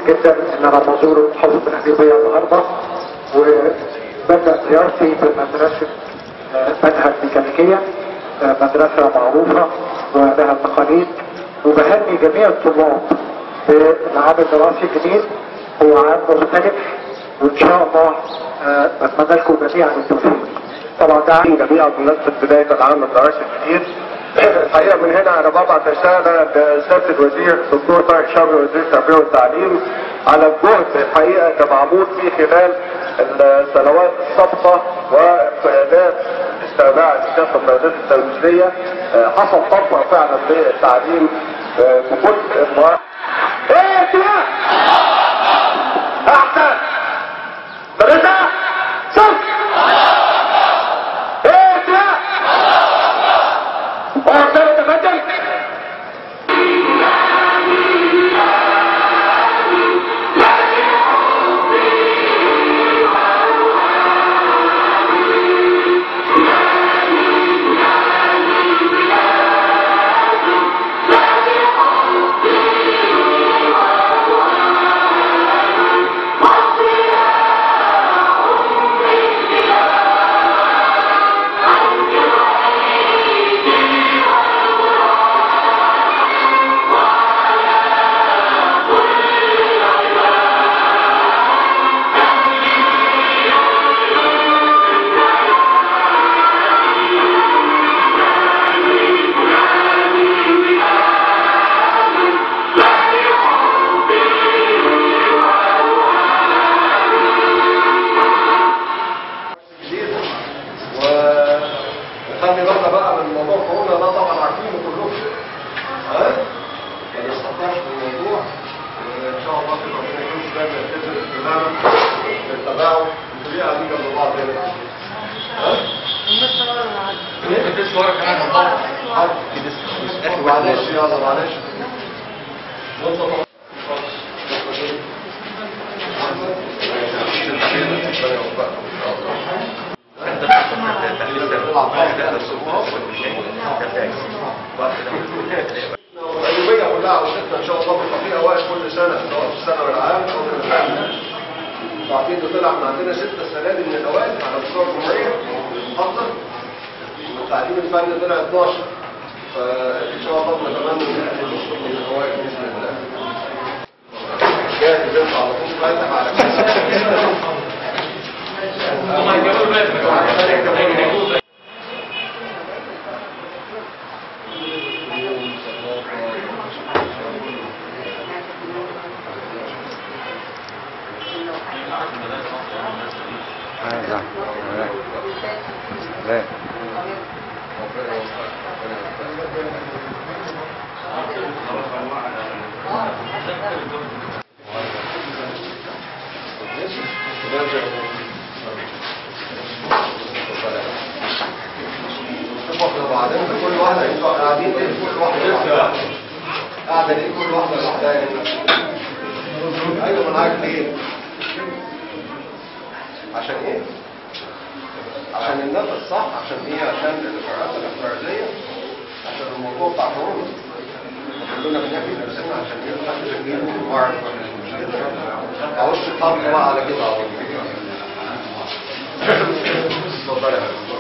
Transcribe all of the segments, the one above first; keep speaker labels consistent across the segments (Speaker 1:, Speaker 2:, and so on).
Speaker 1: جدا ان انا بزور محافظه القليوبيه النهارده وببدا زيارتي بمدرسه آه، منهج ميكانيكيه آه، مدرسه معروفه ولها تقاليد وبهني جميع الطلاب بالعام الدراسي الجديد هو عام مختلف وان شاء الله آه، بتمنى لكم جميعا التوفيق
Speaker 2: طبعا ده جميعا بمناسبة بداية العام الدراسي الجديد الحقيقة من هنا أنا ببعت رسالة لسيادة الوزير الدكتور طارق شوقي وزير التربية والتعليم على الجهد الحقيقة اللي معمول فيه خلال السنوات السابقة وقيادات استماع الكافة القيادات التنفيذية آه، حصل طفرة فعلا للتعليم آه، بكل المراحل. ايه اتجاه؟ احسن مدرسة صف ايه اتجاه؟ واحد تقدم جديد ونخلي بالنا بقى من موضوع كورونا ده طبعا عارفينه كلكم ها ما نستطيعش بالموضوع وان شاء الله كده ربنا يكون دايما يلتزم تماما بالتباعد وكلنا قاعدين جنب بعض هنا ها معلش يلا معلش الأيوبية كلها عودتنا إن شاء الله بيبقى فيها أوائل كل سنة سواء في الثانوي العام أو في الثانوي وعارفين إن طلع من عندنا ستة السنة دي من الأوائل على مستوى الجمهورية المحافظة والتعليم الفني طلع 12 فإن شاء الله بنتمنى إن إحنا نوصل من الأوائل بإذن الله. جاهز أنت على طول فاتح على كده.
Speaker 3: لا لا
Speaker 2: وبعدين كل واحدة يبقى قاعدين ليه كل واحدة لوحدها قاعدة ليه كل واحدة لوحدها هنا أيوة من عارف ليه عشان ايه؟ عشان النفس صح عشان ايه عشان الإشعاعات الاحترازية عشان الموضوع بتاع كورونا كلنا بنحكي نفسنا عشان ايه محدش يجيبه وعرف اعوش الطبق بقى على كده اهو اتفضل يا فندم.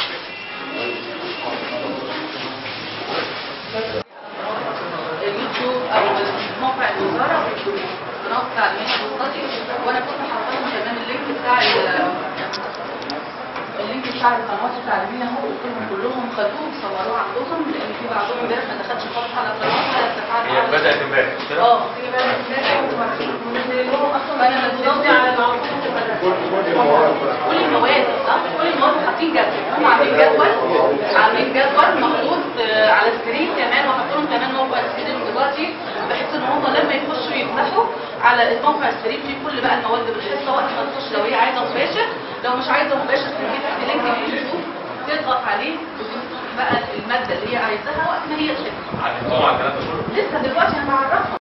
Speaker 4: اليوتيوب او موقع الوزاره قناه تعليميه مستضيف وانا كنت حاطه لهم كمان اللينك بتاع ال- اللينك بتاع القنوات التعليميه اهو قلت لهم كلهم خدوه وصوروه عندهم لان في بعضهم امبارح ما دخلش خالص على القناه ولا استفاد
Speaker 5: هي بدأت امبارح مش كده؟
Speaker 4: اه هي بدات امبارح ومنزلهم اصلا انا متضاضي على الموضوع كل المواد صح كل المواد حاطين جدول هم عاملين جدول عاملين جدول محطوط آه، على سكرين كمان وحطوا لهم كمان موقع سكرين دلوقتي بحيث ان هم لما يخشوا يفتحوا على الموقع السكرين فيه كل بقى المواد بالحصه وقت ما تخش لو هي عايزه مباشر لو مش عايزه مباشر تجيب في لينك اليوتيوب تضغط عليه وتفتح بقى الماده اللي هي عايزاها وقت ما هي تحب
Speaker 5: عارفين طبعا الكلام ده كله
Speaker 4: لسه دلوقتي انا بعرفها